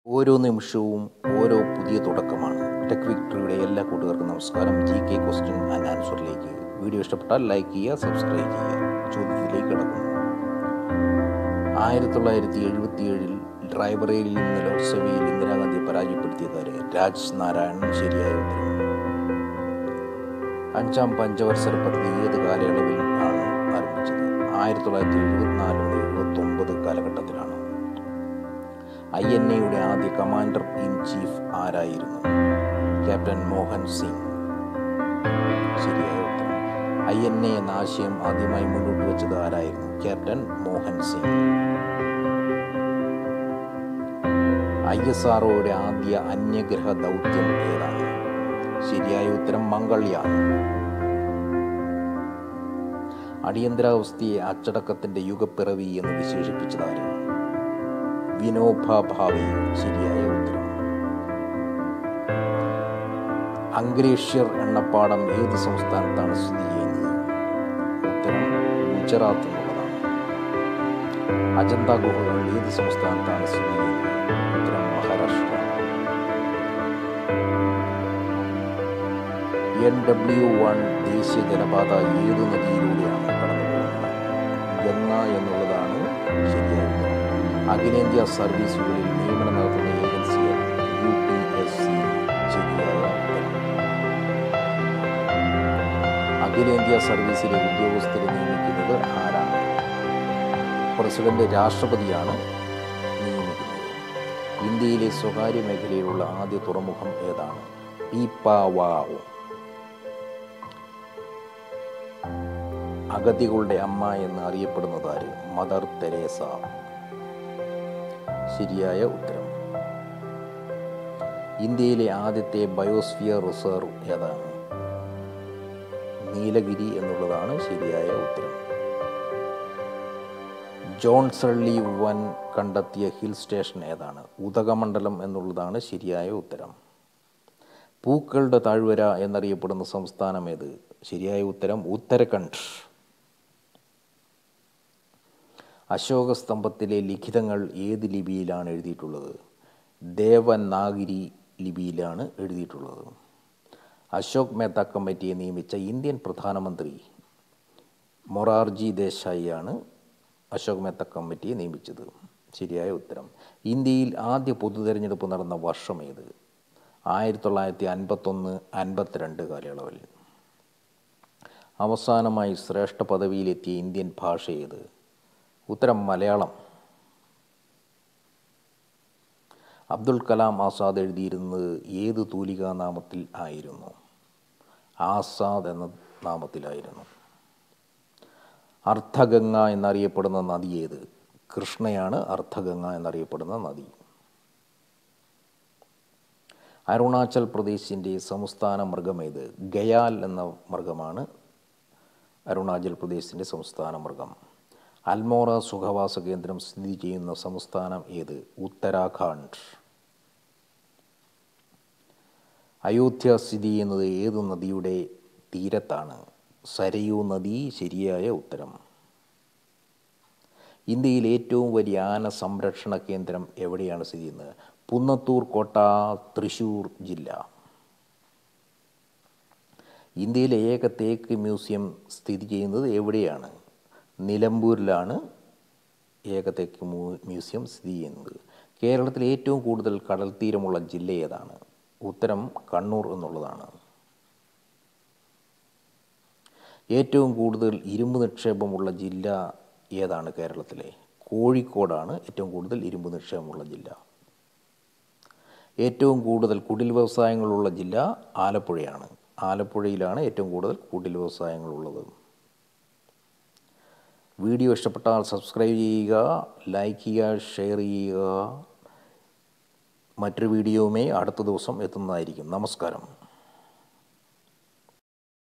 ഓരോ നിമിഷവും ഓരോ പുതിയ തുടക്കമാണ് ടെക് വിക്ടറിയുടെ എല്ലാ കൂട്ടുകാർക്കും നമസ്കാരം ജി കെ ക്വസ്റ്റ്യൻ ആൻഡ് ആൻസറിലേക്ക് വീഡിയോ ഇഷ്ടപ്പെട്ടാൽ ലൈക്ക് ചെയ്യുക സബ്സ്ക്രൈബ് ചെയ്യുക ചോദ്യത്തിലേക്ക് കിടക്കുന്നു ആയിരത്തി തൊള്ളായിരത്തി എഴുപത്തി ഏഴിൽ ഡ്രൈവറേലിൽ നിന്ന് ലോക്സഭയിൽ ഇന്ദിരാഗാന്ധി പരാജയപ്പെടുത്തിയതാര് രാജ് നാരായണൻ ശരിയായ ഉത്തരം അഞ്ചാം പഞ്ചവത്സര പദ്ധതി ഏത് കാലയളവിൽ ആണ് ആരംഭിച്ചത് ആയിരത്തി തൊള്ളായിരത്തി എഴുപത്തിനാല് മുതൽ എഴുപത്തി ഒമ്പത് കാലഘട്ടത്തിലാണ് ഐ എൻ എയുടെ ആദ്യ കമാൻഡർ ഇൻ ചീഫ് ആരായിരുന്നു ക്യാപ്റ്റൻ മോഹൻ സിംഗ് ശരിയായ ഉത്തരം ഐ എൻ എ എന്ന ആശയം ആദ്യമായി മുന്നോട്ട് വെച്ചത് ആരായിരുന്നു captain Mohan Singh I S ആർഒയുടെ ആദ്യ അന്യഗ്രഹ ദൗത്യം ഏതാണ് ശരിയായ ഉത്തരം മംഗൾയാൻ അടിയന്തരാവസ്ഥയെ അച്ചടക്കത്തിന്റെ യുഗപ്പിറവി എന്ന് വിശേഷിപ്പിച്ചതാരും വിനോബ ഭാവെ ശരിയായ ഉത്തരം അങ്ക്രേഷ്യർ എണ്ണപ്പാടം ഏത് സംസ്ഥാനത്താണ് സ്ഥിതി ചെയ്യുന്നത് ഉത്തരം ഗുജറാത്ത് എന്നുള്ളതാണ് അജന്ത ഗുഹകൾ ഏത് സംസ്ഥാനത്താണ് സ്ഥിതി ചെയ്യുന്നത് ഉത്തരം മഹാരാഷ്ട്ര എൻ ഡബ്ല്യു വൺ ദേശീയ ജലപാത ഏത് നദിയിലൂടെയാണ് കടന്നുപോകുന്നത് ഗംഗ എന്നുള്ളതാണ് ശരിയായ ഉത്തരം അഖിലേന്ത്യാ സർവീസുകളിൽ നിയമനം നടത്തുന്ന ഏജൻസിയാണ് യു പി എസ് സി ശരിയായ ഉത്തരം അഖിലേന്ത്യാ സർവീസിലെ ഉദ്യോഗസ്ഥരെ നിയമിക്കുന്നത് ആരാണ് പ്രസിഡന്റ് രാഷ്ട്രപതിയാണ് നിയമിക്കുന്നത് ഇന്ത്യയിലെ സ്വകാര്യ മേഖലയിലുള്ള ആദ്യ തുറമുഖം ഏതാണ് പീപ്പാവാവോ അഗതികളുടെ അമ്മ എന്ന് അറിയപ്പെടുന്നത് ആര് മദർ തെരേസ ശരിയായ ഉത്തരം ഇന്ത്യയിലെ ആദ്യത്തെ ബയോസ്ഫിയർ റിസർവ് ഏതാണ് നീലഗിരി എന്നുള്ളതാണ് ശരിയായ ഉത്തരം ജോൺ സള്ളി വൻ കണ്ടെത്തിയ ഹിൽ സ്റ്റേഷൻ ഏതാണ് ഉദകമണ്ഡലം എന്നുള്ളതാണ് ശരിയായ ഉത്തരം പൂക്കളുടെ താഴ്വര എന്നറിയപ്പെടുന്ന സംസ്ഥാനം ഏത് ശരിയായ ഉത്തരം ഉത്തരാഖണ്ഡ് അശോക സ്തംഭത്തിലെ ലിഖിതങ്ങൾ ഏത് ലിപിയിലാണ് എഴുതിയിട്ടുള്ളത് ദേവനാഗിരി ലിപിയിലാണ് എഴുതിയിട്ടുള്ളത് അശോക് മേത്ത കമ്മിറ്റിയെ നിയമിച്ച ഇന്ത്യൻ പ്രധാനമന്ത്രി മൊറാർജി ദേശായിയാണ് അശോക് മേത്ത കമ്മിറ്റിയെ നിയമിച്ചത് ശരിയായ ഉത്തരം ഇന്ത്യയിൽ ആദ്യ പൊതു തെരഞ്ഞെടുപ്പ് നടന്ന വർഷം ഏത് ആയിരത്തി തൊള്ളായിരത്തി അൻപത്തൊന്ന് അൻപത്തിരണ്ട് കാലയളവിൽ അവസാനമായി ശ്രേഷ്ഠ പദവിയിലെത്തിയ ഇന്ത്യൻ ഭാഷ ഏത് ഉത്തരം മലയാളം അബ്ദുൽ കലാം ആസാദ് എഴുതിയിരുന്നത് ഏത് തൂലികാ നാമത്തിൽ ആയിരുന്നു ആസാദ് എന്ന നാമത്തിലായിരുന്നു അർത്ഥഗംഗ എന്നറിയപ്പെടുന്ന നദി ഏത് കൃഷ്ണയാണ് അർത്ഥഗംഗ എന്നറിയപ്പെടുന്ന നദി അരുണാചൽ പ്രദേശിൻ്റെ സംസ്ഥാന മൃഗമേത് ഗയാൽ എന്ന മൃഗമാണ് അരുണാചൽ പ്രദേശിൻ്റെ സംസ്ഥാന മൃഗം അൽമോറ സുഖവാസ കേന്ദ്രം സ്ഥിതി ചെയ്യുന്ന സംസ്ഥാനം ഏത് ഉത്തരാഖണ്ഡ് അയോധ്യ സ്ഥിതി ചെയ്യുന്നത് ഏത് നദിയുടെ തീരത്താണ് സരയൂ നദി ശരിയായ ഉത്തരം ഇന്ത്യയിൽ ഏറ്റവും വലിയ ആന സംരക്ഷണ കേന്ദ്രം എവിടെയാണ് സ്ഥിതി ചെയ്യുന്നത് പുന്നത്തൂർ കോട്ട തൃശൂർ ജില്ല ഇന്ത്യയിലെ ഏക തേക്ക് മ്യൂസിയം സ്ഥിതി ചെയ്യുന്നത് എവിടെയാണ് നിലമ്പൂരിലാണ് ഏക തേക്ക് മ്യൂസിയം സ്ഥിതി ചെയ്യുന്നത് കേരളത്തിൽ ഏറ്റവും കൂടുതൽ കടൽ തീരമുള്ള ജില്ല ഏതാണ് ഉത്തരം കണ്ണൂർ എന്നുള്ളതാണ് ഏറ്റവും കൂടുതൽ ഇരുമ്പ് നിക്ഷേപമുള്ള ജില്ല ഏതാണ് കേരളത്തിലെ കോഴിക്കോടാണ് ഏറ്റവും കൂടുതൽ ഇരുമ്പ് നിക്ഷേപമുള്ള ജില്ല ഏറ്റവും കൂടുതൽ കുടിൽ വ്യവസായങ്ങളുള്ള ജില്ല ആലപ്പുഴയാണ് ആലപ്പുഴയിലാണ് ഏറ്റവും കൂടുതൽ കുടിൽ വ്യവസായങ്ങളുള്ളത് വീഡിയോ ഇഷ്ടപ്പെട്ടാൽ സബ്സ്ക്രൈബ് ചെയ്യുക ലൈക്ക് ചെയ്യുക ഷെയർ ചെയ്യുക മറ്റൊരു വീഡിയോയുമേ അടുത്ത ദിവസം എത്തുന്നതായിരിക്കും നമസ്കാരം